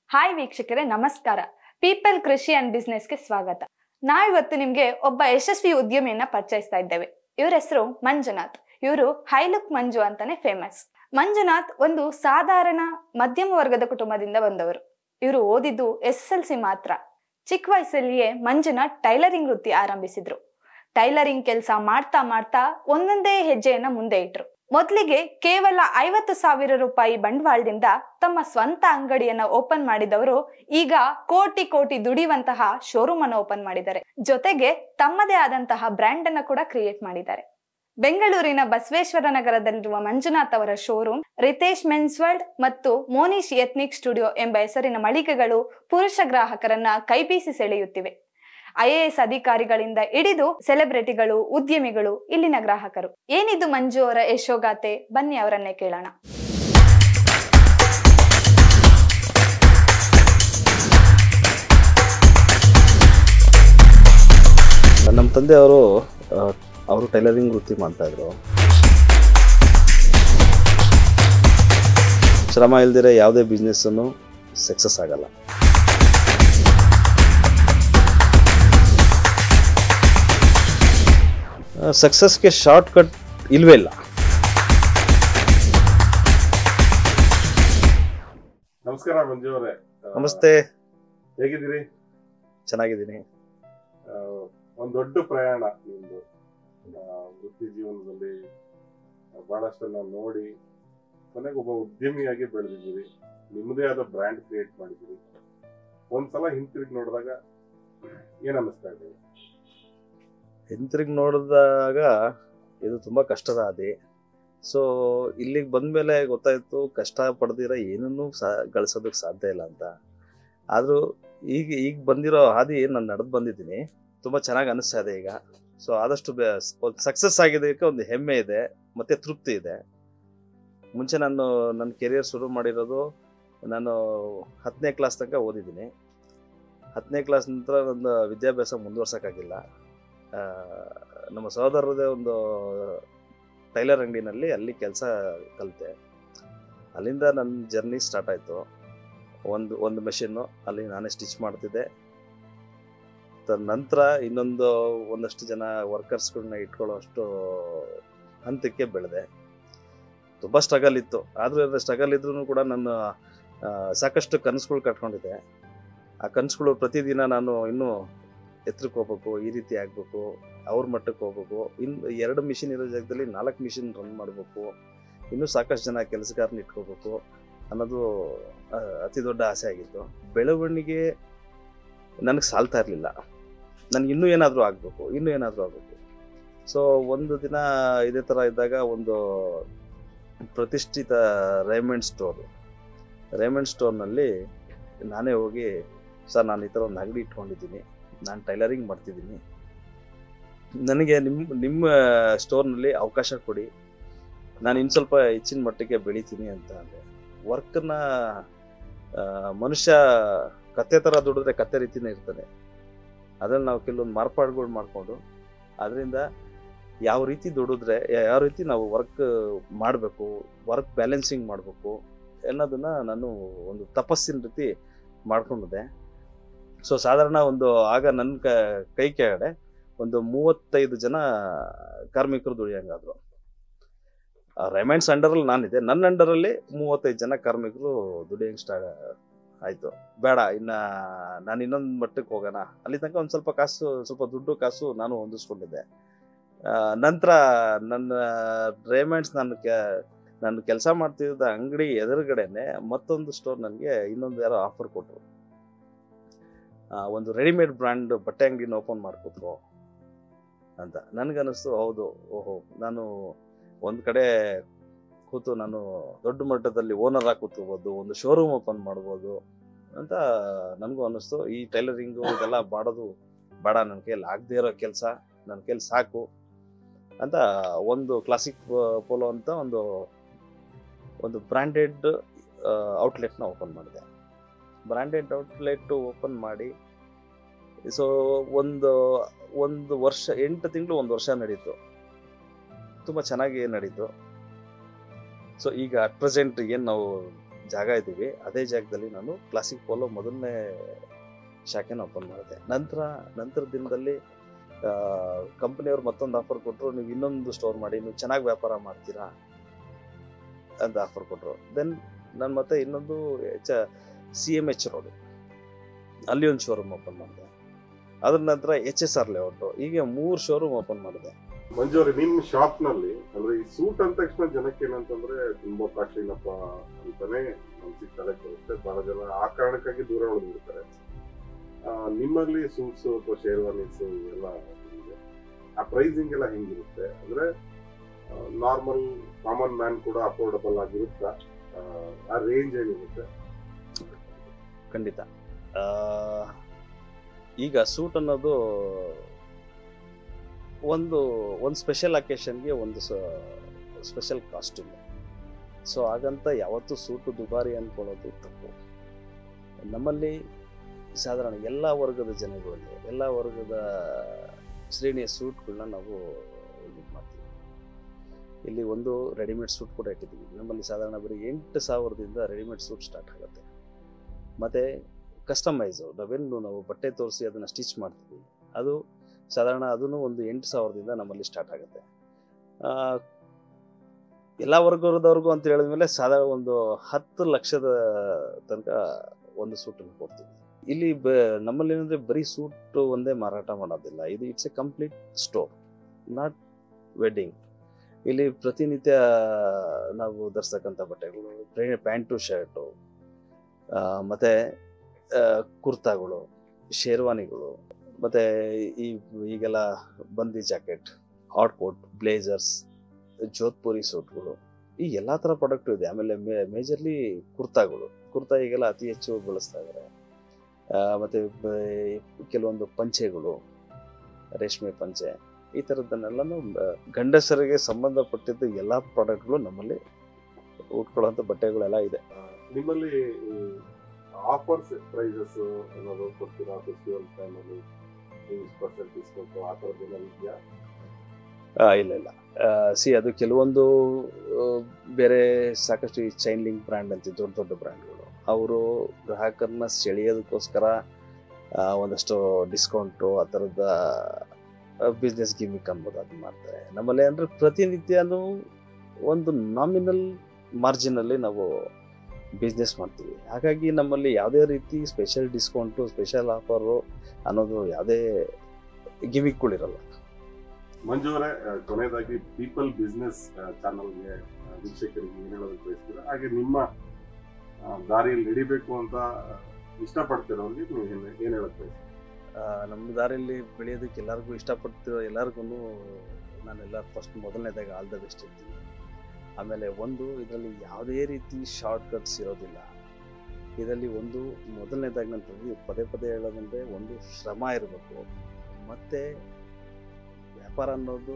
hi ವೀಕ್ಷಕರೇ ನಮಸ್ಕಾರ people ಕೃಷಿ ಅಂಡ್ ಬಿಸ್ನೆಸ್ಗೆ ಸ್ವಾಗತ ನಾವಿವತ್ತು ನಿಮ್ಗೆ ಒಬ್ಬ ಯಶಸ್ವಿ ಉದ್ಯಮಿಯನ್ನ ಪರಿಚಯಿಸ್ತಾ ಇದ್ದೇವೆ ಇವ್ರ ಹೆಸರು ಮಂಜುನಾಥ್ ಇವರು ಹೈಲುಕ್ ಮಂಜು ಅಂತಾನೆ ಫೇಮಸ್ ಮಂಜುನಾಥ್ ಒಂದು ಸಾಧಾರಣ ಮಧ್ಯಮ ವರ್ಗದ ಕುಟುಂಬದಿಂದ ಬಂದವರು ಇವರು ಓದಿದ್ದು ಎಸ್ ಎಲ್ ಸಿ ಮಾತ್ರ ಚಿಕ್ಕ ವಯಸ್ಸಲ್ಲಿಯೇ ಮಂಜುನಾಥ್ ಟೈಲರಿಂಗ್ ವೃತ್ತಿ ಆರಂಭಿಸಿದ್ರು ಟೈಲರಿಂಗ್ ಕೆಲಸ ಮಾಡ್ತಾ ಮಾಡ್ತಾ ಒಂದೊಂದೇ ಹೆಜ್ಜೆಯನ್ನ ಮುಂದೆ ಇಟ್ರು ಮೊದಲಿಗೆ ಕೇವಲ ಐವತ್ತು ಸಾವಿರ ರೂಪಾಯಿ ಬಂಡವಾಳದಿಂದ ತಮ್ಮ ಸ್ವಂತ ಅಂಗಡಿಯನ್ನ ಓಪನ್ ಮಾಡಿದವರು ಈಗ ಕೋಟಿ ಕೋಟಿ ದುಡಿಯುವಂತಹ ಶೋರೂಮ್ ಅನ್ನು ಓಪನ್ ಮಾಡಿದ್ದಾರೆ ಜೊತೆಗೆ ತಮ್ಮದೇ ಆದಂತಹ ಬ್ರ್ಯಾಂಡ್ ಅನ್ನ ಕೂಡ ಕ್ರಿಯೇಟ್ ಮಾಡಿದ್ದಾರೆ ಬೆಂಗಳೂರಿನ ಬಸವೇಶ್ವರ ನಗರದಲ್ಲಿರುವ ಮಂಜುನಾಥ್ ಅವರ ಶೋರೂಮ್ ರಿತೇಶ್ ಮೆನ್ಸ್ ವರ್ಲ್ಡ್ ಮತ್ತು ಮೋನಿಶ್ ಎತ್ನಿಕ್ ಸ್ಟುಡಿಯೋ ಎಂಬ ಹೆಸರಿನ ಮಳಿಗೆಗಳು ಪುರುಷ ಗ್ರಾಹಕರನ್ನ ಕೈಬೀಸಿ ಸೆಳೆಯುತ್ತಿವೆ ಐಎಎಸ್ ಅಧಿಕಾರಿಗಳಿಂದ ಹಿಡಿದು ಸೆಲೆಬ್ರಿಟಿಗಳು ಉದ್ಯಮಿಗಳು ಇಲ್ಲಿನ ಗ್ರಾಹಕರು ಏನಿದು ಮಂಜು ಅವರ ಯಶೋಗಾಥೆ ಬನ್ನಿ ಅವರನ್ನೇ ಕೇಳೋಣ ನಮ್ಮ ತಂದೆಯವರು ಅವರು ಟೈಲರಿಂಗ್ ವೃತ್ತಿ ಮಾಡ್ತಾ ಇದ್ರು ಶ್ರಮ ಇಲ್ದಿರ ಯಾವುದೇ ಬಿಸ್ನೆಸ್ಸನ್ನು ಸಕ್ಸಸ್ ಆಗಲ್ಲ ಸಕ್ಸಸ್ಗೆ ಶಾರ್ಟ್ ಕಟ್ ಇಲ್ವೇ ಇಲ್ಲ ನಮಸ್ಕಾರ ಮಂಜು ಅವರೇ ನಮಸ್ತೆ ಹೇಗಿದ್ದೀರಿ ಚೆನ್ನಾಗಿದ್ದೀನಿ ಆ, ಒಂದ್ ದೊಡ್ಡ ಪ್ರಯಾಣ ನಿಮ್ದು ಆ, ವೃತ್ತಿ ಜೀವನದಲ್ಲಿ ಬಹಳಷ್ಟನ್ನ ನೋಡಿ ಕೊನೆಗೆ ಒಬ್ಬ ಉದ್ಯಮಿಯಾಗಿ ಬೆಳೆದಿದ್ದೀರಿ ನಿಮ್ಮದೇ ಆದ ಬ್ರ್ಯಾಂಡ್ ಕ್ರಿಯೇಟ್ ಮಾಡಿದ್ದೀರಿ ಒಂದ್ಸಲ ಹಿಂತಿರುಗಿ ನೋಡಿದಾಗ ಏನ್ ಅನ್ನಿಸ್ತಾ ಇದೆ ಹಿಂತಿರುಗಿ ನೋಡಿದಾಗ ಇದು ತುಂಬ ಕಷ್ಟದ ಹಾದಿ ಸೊ ಇಲ್ಲಿಗೆ ಬಂದ್ಮೇಲೆ ಗೊತ್ತಾಯ್ತು ಕಷ್ಟ ಪಡೆದಿರೋ ಏನನ್ನೂ ಸಾ ಗಳಿಸೋದಕ್ಕೆ ಸಾಧ್ಯ ಇಲ್ಲ ಅಂತ ಆದರೂ ಈಗ ಈಗ ಬಂದಿರೋ ಹಾದಿ ನಾನು ನಡೆದು ಬಂದಿದ್ದೀನಿ ತುಂಬ ಚೆನ್ನಾಗಿ ಅನಿಸ್ತಾ ಇದೆ ಈಗ ಸೊ ಆದಷ್ಟು ಒಂದು ಸಕ್ಸಸ್ ಆಗಿದ್ದಕ್ಕೆ ಒಂದು ಹೆಮ್ಮೆ ಇದೆ ಮತ್ತು ತೃಪ್ತಿ ಇದೆ ಮುಂಚೆ ನಾನು ನನ್ನ ಕೆರಿಯರ್ ಶುರು ಮಾಡಿರೋದು ನಾನು ಹತ್ತನೇ ಕ್ಲಾಸ್ ತನಕ ಓದಿದ್ದೀನಿ ಹತ್ತನೇ ಕ್ಲಾಸ್ ನಂತರ ನನ್ನ ವಿದ್ಯಾಭ್ಯಾಸ ಮುಂದುವರ್ಸೋಕ್ಕಾಗಿಲ್ಲ ಆ, ನಮ್ಮ ಸಹೋದರದೇ ಒಂದು ಟೈಲರ್ ಅಂಗಡಿನಲ್ಲಿ ಅಲ್ಲಿ ಕೆಲಸ ಕಲಿತೆ ಅಲ್ಲಿಂದ ನನ್ನ ಜರ್ನಿ ಸ್ಟಾರ್ಟ್ ಆಯಿತು ಒಂದು ಒಂದು ಮೆಷಿನ್ನು ಅಲ್ಲಿ ನಾನೇ ಸ್ಟಿಚ್ ಮಾಡ್ತಿದ್ದೆ ನಂತರ ಇನ್ನೊಂದು ಒಂದಷ್ಟು ಜನ ವರ್ಕರ್ಸ್ಗಳನ್ನ ಇಟ್ಕೊಳ್ಳೋ ಅಷ್ಟು ಹಂತಕ್ಕೆ ಬೆಳೆದೆ ತುಂಬ ಸ್ಟ್ರಗಲ್ ಇತ್ತು ಆದರೂ ಸ್ಟ್ರಗಲ್ ಇದ್ರೂ ಕೂಡ ನಾನು ಆ, ಸಾಕಷ್ಟು ಕನಸುಗಳು ಕಟ್ಕೊಂಡಿದ್ದೆ ಆ ಕನಸುಗಳು ಪ್ರತಿದಿನ ನಾನು ಇನ್ನೂ ಎತ್ತರಕ್ಕೆ ಹೋಗ್ಬೇಕು ಈ ರೀತಿ ಆಗಬೇಕು ಅವ್ರ ಮಟ್ಟಕ್ಕೆ ಹೋಗ್ಬೇಕು ಇನ್ನು ಎರಡು ಮಿಷಿನ್ ಇರೋ ಜಾಗದಲ್ಲಿ ನಾಲ್ಕು ಮಿಷಿನ್ ರನ್ ಮಾಡಬೇಕು ಇನ್ನೂ ಸಾಕಷ್ಟು ಜನ ಕೆಲಸಗಾರನ ಇಟ್ಕೋಬೇಕು ಅನ್ನೋದು ಆ, ಅತಿ ದೊಡ್ಡ ಆಸೆ ಆಗಿತ್ತು ಬೆಳವಣಿಗೆ ನನಗೆ ಸಾಲ್ತಾ ಇರಲಿಲ್ಲ ನನಗೆ ಇನ್ನೂ ಏನಾದರೂ ಆಗಬೇಕು ಇನ್ನೂ ಏನಾದರೂ ಆಗಬೇಕು ಸೊ ಒಂದು ದಿನ ಇದೇ ಥರ ಇದ್ದಾಗ ಒಂದು ಪ್ರತಿಷ್ಠಿತ ರೇಮಂಡ್ ಸ್ಟೋರು ರೇಮಂಡ್ ಸ್ಟೋರ್ನಲ್ಲಿ ನಾನೇ ಹೋಗಿ ಸರ್ ನಾನು ಈ ಥರ ಒಂದು ಅಂಗಡಿ ಇಟ್ಕೊಂಡಿದ್ದೀನಿ ನಾನು ಟೈಲರಿಂಗ್ ಮಾಡ್ತಿದ್ದೀನಿ ನನಗೆ ನಿಮ್ಮ ನಿಮ್ಮ ಸ್ಟೋರ್ನಲ್ಲಿ ಅವಕಾಶ ಕೊಡಿ ನಾನು ಇನ್ನು ಸ್ವಲ್ಪ ಹೆಚ್ಚಿನ ಮಟ್ಟಿಗೆ ಬೆಳಿತೀನಿ ಅಂತ ಅಂದೆ ವರ್ಕನ್ನ ಮನುಷ್ಯ ಕತ್ತೆ ಥರ ದುಡಿದ್ರೆ ಕತ್ತೆ ರೀತಿನೇ ಇರ್ತಾನೆ ಅದ್ರಲ್ಲಿ ನಾವು ಕೆಲವೊಂದು ಮಾರ್ಪಾಡುಗಳು ಮಾಡಿಕೊಂಡು ಅದರಿಂದ ಯಾವ ರೀತಿ ದುಡಿದ್ರೆ ಯಾ- ಯಾವ ರೀತಿ ನಾವು ವರ್ಕ್ ಮಾಡಬೇಕು ವರ್ಕ್ ಬ್ಯಾಲೆನ್ಸಿಂಗ್ ಮಾಡಬೇಕು ಅನ್ನೋದನ್ನ ನಾನು ಒಂದು ತಪಸ್ಸಿನ ರೀತಿ ಮಾಡ್ಕೊಂಡಿದ್ದೆ ಸೊ ಸಾಧಾರಣ ಒಂದು ಆಗ ನನ್ನ ಕ ಕೈ ಕೆಳಗಡೆ ಒಂದು ಮೂವತ್ತೈದು ಜನ ಕಾರ್ಮಿಕರು ದುಡಿಯಂಗಾದ್ರು ರೆಮೈನ್ಸ್ ಅಂಡರಲ್ಲಿ ನಾನಿದೆ ನನ್ನ ಅಂಡರಲ್ಲಿ ಮೂವತ್ತೈದು ಜನ ಕಾರ್ಮಿಕರು ದುಡಿಯಂಗೆ ಸ್ಟಾರ್ಟ್ ಆಯಿತು ಬೇಡ ಇನ್ನು ನಾನು ಇನ್ನೊಂದು ಮಟ್ಟಕ್ಕೆ ಹೋಗೋಣ ಅಲ್ಲಿ ತನಕ ಒಂದು ಸ್ವಲ್ಪ ಕಾಸು ಸ್ವಲ್ಪ ದುಡ್ಡು ಕಾಸು ನಾನು ಹೊಂದಿಸ್ಕೊಂಡಿದ್ದೆ ನಂತರ ನನ್ನ ರೇಮಂಡ್ಸ್ ನಾನು ಕೆ ನಾನು ಕೆಲಸ ಮಾಡ್ತಿದ್ದ ಅಂಗಡಿ ಎದುರುಗಡೆನೆ ಮತ್ತೊಂದು ಸ್ಟೋರ್ ನನಗೆ ಇನ್ನೊಂದು ಯಾರೋ ಆಫರ್ ಕೊಟ್ಟರು ಒಂದು ರೆಡಿಮೇಡ್ ಬ್ರ್ಯಾಂಡ್ ಬಟ್ಟೆ ಅಂಗಡಿನ ಓಪನ್ ಮಾಡ್ಕೊಟ್ರು ಅಂತ ನನಗನ್ನಿಸ್ತು ಹೌದು ಓಹೋ ನಾನು ಒಂದು ಕಡೆ ಕೂತು ನಾನು ದೊಡ್ಡ ಮಟ್ಟದಲ್ಲಿ ಓನರ್ ಆಗಿ ಕೂತ್ಕೋಬೋದು ಒಂದು ಶೋರೂಮ್ ಓಪನ್ ಮಾಡ್ಬೋದು ಅಂತ ನನಗೂ ಅನ್ನಿಸ್ತು ಈ ಟೈಲರಿಂಗು ಇದೆಲ್ಲ ಮಾಡೋದು ಬೇಡ ನನ್ನ ಕೈಯಲ್ಲಿ ಆಗದೆ ಇರೋ ಕೆಲಸ ನನ್ನ ಕೈಯಲ್ಲಿ ಸಾಕು ಅಂತ ಒಂದು ಕ್ಲಾಸಿಕ್ ಪೋಲೋ ಅಂತ ಒಂದು ಒಂದು ಬ್ರ್ಯಾಂಡೆಡ್ ಔಟ್ಲೆಟ್ನ ಓಪನ್ ಮಾಡಿದೆ ಬ್ರ್ಯಾಂಡೆಡ್ ಔಟ್ಲೆಟ್ ಓಪನ್ ಮಾಡಿ ಸೊ ಒಂದು ಒಂದು ವರ್ಷ ಎಂಟು ತಿಂಗಳು ಒಂದು ವರ್ಷ ನಡೀತು ತುಂಬ ಚೆನ್ನಾಗಿ ನಡೀತು ಸೊ ಈಗ ಅಟ್ ಪ್ರೆಸೆಂಟ್ ಏನು ನಾವು ಜಾಗ ಇದ್ದೀವಿ ಅದೇ ಜಾಗದಲ್ಲಿ ನಾನು ಕ್ಲಾಸಿಕ್ ಪೋಲೋ ಮೊದಲನೇ ಶಾಖೆನ ಓಪನ್ ಮಾಡಿದೆ ನಂತರ ನಂತರ ದಿನದಲ್ಲಿ ಕಂಪ್ನಿಯವ್ರು ಮತ್ತೊಂದು ಆಫರ್ ಕೊಟ್ಟರು ನೀವು ಇನ್ನೊಂದು ಸ್ಟೋರ್ ಮಾಡಿ ನೀವು ಚೆನ್ನಾಗಿ ವ್ಯಾಪಾರ ಮಾಡ್ತೀರಾ ಅಂತ ಆಫರ್ ಕೊಟ್ಟರು ದೆನ್ ನಾನು ಮತ್ತೆ ಇನ್ನೊಂದು H C M H road ಅಲ್ಲಿ ಒಂದು ಶೋರೂಮ್ ಓಪನ್ ಮಾಡಿದೆ ಅದ್ರ ನಂತರ ಎಚ್ ಎಸ್ ಆರ್ ಲೇಔಟು ಹೀಗೆ ಮೂರು ಶೋರೂಮ್ ಓಪನ್ ಮಾಡಿದೆ ಮಂಜು ಅವ್ರೆ ನಿಮ್ ಶಾಪ್ ನಲ್ಲಿ ಅಂದ್ರೆ ಈ ಸೂಟ್ ಅಂದ ತಕ್ಷಣ ಜನಕ್ಕೆ ಏನಂತಂದ್ರೆ ತುಂಬಾ ಕಾಸ್ಟ್ಲಿನಪ್ಪ ಅಂತಾನೆ ಮನ್ಸಿಗೆ ತಲೆ ಬರುತ್ತೆ ಬಹಳ ಜನ ಆ ಕಾರಣಕ್ಕಾಗಿ ದೂರ ಉಳಿದಿರ್ತಾರೆ ಆ, ನಿಮ್ಮಲ್ಲಿ ಸೂಟ್ಸ್ ಅಥವಾ ಶೇರ್ವಾನೀಸ್ ಎಲ್ಲ ಇದೆ ಆ ಪ್ರೈಸಿಂಗ್ ಎಲ್ಲ ಹೆಂಗಿರುತ್ತೆ ಅಂದ್ರೆ ನಾರ್ಮಲ್ ಕಾಮನ್ ಮ್ಯಾನ್ ಕೂಡ ಅಫೋರ್ಡಬಲ್ ಆಗಿರುತ್ತಾ ಆ, ಆ ರೇಂಜ್ ಏನಿರುತ್ತೆ ಖಂಡಿತ ಆ, ಈಗ ಸೂಟ್ ಅನ್ನೋದು ಒಂದು ಒಂದು ಸ್ಪೆಷಲ್ ಅಕೇಶನ್ಗೆ ಒಂದು ಸ್ಪೆಷಲ್ ಕಾಸ್ಟ್ಯೂಮ್ ಸೊ ಹಾಗಂತ ಯಾವತ್ತೂ ಸೂಟು ದುಬಾರಿ ಅಂದ್ಕೊಳ್ಳೋದು ತಪ್ಪು ನಮ್ಮಲ್ಲಿ ಸಾಧಾರಣ ಎಲ್ಲ ವರ್ಗದ ಜನಗಳಲ್ಲಿ ಎಲ್ಲ ವರ್ಗದ ಶ್ರೇಣಿಯ ಸೂಟ್ಗಳನ್ನ ನಾವು ಇದು ಮಾಡ್ತೀವಿ ಇಲ್ಲಿ ಒಂದು ರೆಡಿಮೇಡ್ ಸೂಟ್ ಕೂಡ ಇಟ್ಟಿದ್ದೀವಿ ನಮ್ಮಲ್ಲಿ ಸಾಧಾರಣ ಬರೀ ಎಂಟು ಸಾವಿರದಿಂದ ರೆಡಿಮೇಡ್ ಸೂಟ್ ಸ್ಟಾರ್ಟ್ ಆಗುತ್ತೆ ಮತ್ತು ಕಸ್ಟಮೈಸು ನಾವೇನು ನಾವು ಬಟ್ಟೆ ತೋರಿಸಿ ಅದನ್ನು ಸ್ಟಿಚ್ ಮಾಡ್ತೀವಿ ಅದು ಸಾಧಾರಣ ಅದನ್ನು ಒಂದು ಎಂಟು ಸಾವಿರದಿಂದ ನಮ್ಮಲ್ಲಿ ಸ್ಟಾರ್ಟ್ ಆಗುತ್ತೆ ಆ, ಎಲ್ಲ ವರ್ಗದವ್ರಿಗೂ ಅಂತ ಹೇಳಿದ್ಮೇಲೆ ಸಾಧಾರಣ ಒಂದು ಹತ್ತು ಲಕ್ಷದ ತನಕ ಒಂದು ಸೂಟನ್ನು ಕೊಡ್ತೀವಿ ಇಲ್ಲಿ ಬ ನಮ್ಮಲ್ಲಿ ಏನಂದರೆ ಬರೀ ಸೂಟ್ ಒಂದೇ ಮಾರಾಟ ಮಾಡೋದಿಲ್ಲ ಇದು it's a complete store not wedding ಇಲ್ಲಿ ಪ್ರತಿನಿತ್ಯ ನಾವು ಧರಿಸ್ತಕ್ಕಂಥ ಬಟ್ಟೆಗಳು ಪ್ಯಾಂಟು ಶರ್ಟು ಮತ್ತು ಕುರ್ತಾಗಳು ಶೇರ್ವಾನಿಗಳು ಮತ್ತು ಈ ಈಗೆಲ್ಲ ಬಂದಿ jacket hot coat blazers Jodhpuri ಸೂಟ್ಗಳು ಈ ಎಲ್ಲ ಥರ ಪ್ರಾಡಕ್ಟು ಇದೆ ಆಮೇಲೆ ಮೇಜರ್ಲಿ ಕುರ್ತಾಗಳು ಕುರ್ತಾ ಈಗೆಲ್ಲ ಅತಿ ಹೆಚ್ಚು ಬಳಸ್ತಾ ಇದ್ದಾರೆ ಮತ್ತು ಕೆಲವೊಂದು ಪಂಚೆಗಳು ರೇಷ್ಮೆ ಪಂಚೆ ಈ ಥರದ್ದನ್ನೆಲ್ಲನೂ ಬ- ಗಂಡಸರಿಗೆ ಸಂಬಂಧಪಟ್ಟಿದ್ದ ಎಲ್ಲ ಪ್ರಾಡಕ್ಟ್ಗಳು ನಮ್ಮಲ್ಲಿ ಉಟ್ಕೊಳ್ಳೋಂಥ ಬಟ್ಟೆಗಳೆಲ್ಲ ಇದೆ ಆ, ನಿಮ್ಮಲ್ಲಿ ಆಫರ್ಸ್ ಪ್ರೈಸಸ್ ಏನಾದ್ರು ಕೊಡ್ತೀರಾ ಫೆಸ್ಟಿವಲ್ ಟೈಮಲ್ಲಿ ಪರ್ಸೆಂಟ್ ಡಿಸ್ಕೌಂಟ್ ಆ ಥರದ್ದು ಏನಾದ್ರು ಇದೆಯಾ ಆ, ಇಲ್ಲ ಇಲ್ಲ ಸಿ ಅದು ಕೆಲವೊಂದು ಆ, ಬೇರೆ ಸಾಕಷ್ಟು ಈ ಚೈನ್ ಲಿಂಕ್ ಬ್ರ್ಯಾಂಡ್ ಅಂತ ದೊಡ್ಡ ದೊಡ್ಡ ಬ್ರ್ಯಾಂಡ್ಗಳು ಅವರು ಗ್ರಾಹಕರನ್ನ ಸೆಳೆಯೋದಕ್ಕೋಸ್ಕರ ಆ, ಒಂದಷ್ಟು ಡಿಸ್ಕೌಂಟು ಆ ಥರದ ಬಿಸ್ನೆಸ್ ಗಿಮಿಕ್ ಅನ್ಬೋದು ಅದು ಮಾಡ್ತಾರೆ ನಮ್ಮಲ್ಲಿ ಅಂದರೆ ಪ್ರತಿನಿತ್ಯನೂ ಒಂದು ನಾಮಿನಲ್ ಮಾರ್ಜಿನಲ್ಲಿ ನಾವು ಬಿಸ್ನೆಸ್ ಮಾಡ್ತೀವಿ ಹಾಗಾಗಿ ನಮ್ಮಲ್ಲಿ ಯಾವುದೇ ರೀತಿ ಸ್ಪೆಷಲ್ ಡಿಸ್ಕೌಂಟು ಸ್ಪೆಷಲ್ ಆಫರು ಅನ್ನೋದು ಯಾವುದೇ ಗಿಮಿಕ್ಗಳಿರಲ್ಲ ಮಂಜು ಅವರೇ ಆ, ಕೊನೆಯದಾಗಿ ಪೀಪಲ್ ಬಿಸ್ನೆಸ್ ಚಾನಲ್ಗೆ ವೀಕ್ಷಕರಿಗೆ ಏನ್ ಹೇಳೋದಕ್ಕೆ ಬಯಸ್ತೀರಾ ಹಾಗೆ ನಿಮ್ಮ ಆ, ದಾರಿಯಲ್ಲಿ ನಡಿಬೇಕು ಅಂತ ಆ, ಇಷ್ಟಪಡ್ತಿರೋರಿಗೆ ನೀವು ಏನ್ ಏನ್ ಹೇಳಕ್ ಬಯಸ್ತೀರಾ ಆ, ನಮ್ಮ ದಾರಿಯಲ್ಲಿ ಬೆಳೆಯೋದಕ್ಕೆ ಎಲ್ಲರಿಗೂ ಇಷ್ಟಪಡ್ತಿರೋ ಎಲ್ಲರಿಗೂ ನಾನೆಲ್ಲ ಫಸ್ಟ್ ಮೊದಲನೇದಾಗಿ ಆಲ್ ದ ಬೆಸ್ಟ್ ಇರ್ತೀನಿ ಆಮೇಲೆ ಒಂದು ಇದರಲ್ಲಿ ಯಾವುದೇ ರೀತಿ ಶಾರ್ಟ್ ಕಟ್ಸ್ ಇರೋದಿಲ್ಲ ಇದರಲ್ಲಿ ಒಂದು ಮೊದಲನೇದಾಗಿ ನಾನು ಪ್ರತಿ ಪದೇ ಪದೇ ಹೇಳೋದಂದರೆ ಒಂದು ಶ್ರಮ ಇರಬೇಕು ಮತ್ತು ವ್ಯಾಪಾರ ಅನ್ನೋದು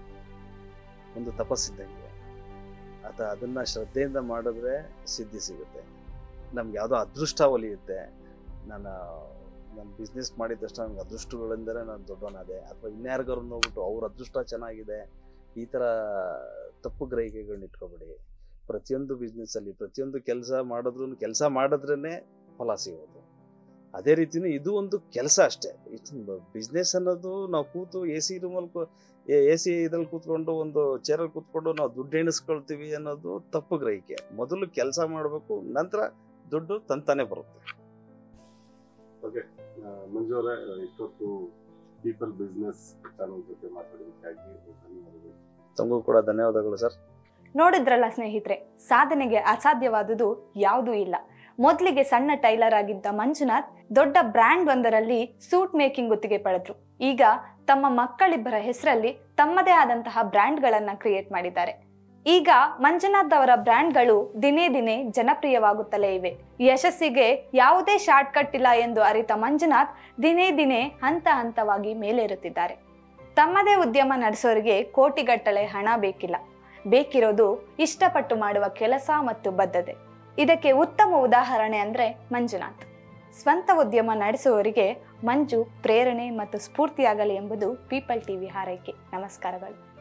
ಒಂದು ತಪಸ್ಸಿದ್ದಂಗೆ ಅಥವಾ ಅದನ್ನು ಶ್ರದ್ಧೆಯಿಂದ ಮಾಡಿದ್ರೆ ಸಿದ್ಧಿ ಸಿಗುತ್ತೆ ನಮ್ಗೆ ಯಾವುದೋ ಅದೃಷ್ಟ ಒಲಿಯುತ್ತೆ ನಾನು ನಾನು ಬಿಸ್ನೆಸ್ ಮಾಡಿದ ತಕ್ಷಣ ನನಗೆ ಅದೃಷ್ಟಗಳೆಂದರೆ ನಾನು ದೊಡ್ಡವನಾದೆ ಅಥವಾ ಇನ್ಯಾರಿಗಾರು ನೋಡ್ಬಿಟ್ಟು ಅವ್ರ ಅದೃಷ್ಟ ಚೆನ್ನಾಗಿದೆ ಈ ಥರ ತಪ್ಪು ಗ್ರಹಿಕೆಗಳನ್ನ ಇಟ್ಕೊಬೇಡಿ ಪ್ರತಿಯೊಂದು ಬಿಸ್ನೆಸ್ಸಲ್ಲಿ ಪ್ರತಿಯೊಂದು ಕೆಲಸ ಮಾಡಿದ್ರು ಕೆಲಸ ಮಾಡಿದ್ರೇ ಫಲ ಸಿಗೋದು ಅದೇ ರೀತಿನೇ ಇದು ಒಂದು ಕೆಲಸ ಅಷ್ಟೇ ಬಿಸ್ನೆಸ್ ಅನ್ನೋದು ನಾವು ಕೂತು ಎ ಸಿ ರೂಮಲ್ಲಿ ಎ ಸಿ ಇದ್ರಲ್ಲಿ ಕೂತ್ಕೊಂಡು ಒಂದು ಚೇರಲ್ಲಿ ಕೂತ್ಕೊಂಡು ನಾವು ದುಡ್ಡು ಎಣಿಸ್ಕೊಳ್ತೀವಿ ಅನ್ನೋದು ತಪ್ಪು ಗ್ರಹಿಕೆ ಮೊದಲು ಕೆಲಸ ಮಾಡಬೇಕು ನಂತರ ದುಡ್ಡು ತಂತಾನೆ ಬರುತ್ತೆ ಆ, ಮಂಜು ಅವರೇ ಇಷ್ಟೊತ್ತು ಪೀಪಲ್ ಬಿಸ್ನೆಸ್ ಚಾನಲ್ ಜೊತೆ ಮಾತಾಡೋದಕ್ಕಾಗಿ ಧನ್ಯವಾದಗಳು ತಮಗೂ ಕೂಡ ಧನ್ಯವಾದಗಳು ಸರ್ ನೋಡಿದ್ರಲ್ಲ ಸ್ನೇಹಿತರೆ ಸಾಧನೆಗೆ ಅಸಾಧ್ಯವಾದುದು ಯಾವುದೂ ಇಲ್ಲ ಮೊದಲಿಗೆ ಸಣ್ಣ ಟೈಲರ್ ಆಗಿದ್ದ ಮಂಜುನಾಥ್ ದೊಡ್ಡ ಬ್ರ್ಯಾಂಡ್ ಒಂದರಲ್ಲಿ ಸೂಟ್ ಮೇಕಿಂಗ್ ಗುತ್ತಿಗೆ ಪಡೆದ್ರು ಈಗ ತಮ್ಮ ಮಕ್ಕಳಿಬ್ಬರ ಹೆಸರಲ್ಲಿ ತಮ್ಮದೇ ಆದಂತಹ ಬ್ರ್ಯಾಂಡ್ಗಳನ್ನ ಕ್ರಿಯೇಟ್ ಮಾಡಿದ್ದಾರೆ ಈಗ ಮಂಜುನಾಥ್ ಅವರ ಬ್ರ್ಯಾಂಡ್ಗಳು ದಿನೇ ದಿನೇ ಜನಪ್ರಿಯವಾಗುತ್ತಲೇ ಇವೆ ಯಶಸ್ಸಿಗೆ ಯಾವುದೇ ಶಾರ್ಟ್ ಕಟ್ ಇಲ್ಲ ಎಂದು ಅರಿತ ಮಂಜುನಾಥ್ ದಿನೇ ದಿನೇ ಹಂತ ಹಂತವಾಗಿ ಮೇಲೇರುತ್ತಿದ್ದಾರೆ ತಮ್ಮದೇ ಉದ್ಯಮ ನಡೆಸೋರಿಗೆ ಕೋಟಿಗಟ್ಟಲೆ ಹಣ ಬೇಕಿಲ್ಲ ಬೇಕಿರೋದು ಇಷ್ಟಪಟ್ಟು ಮಾಡುವ ಕೆಲಸ ಮತ್ತು ಬದ್ಧತೆ ಇದಕ್ಕೆ ಉತ್ತಮ ಉದಾಹರಣೆ ಅಂದ್ರೆ ಮಂಜುನಾಥ್ ಸ್ವಂತ ಉದ್ಯಮ ನಡೆಸುವವರಿಗೆ ಮಂಜು ಪ್ರೇರಣೆ ಮತ್ತು ಸ್ಫೂರ್ತಿಯಾಗಲಿ ಎಂಬುದು ಪೀಪಲ್ ಟಿವಿ ಹಾರೈಕೆ ನಮಸ್ಕಾರಗಳು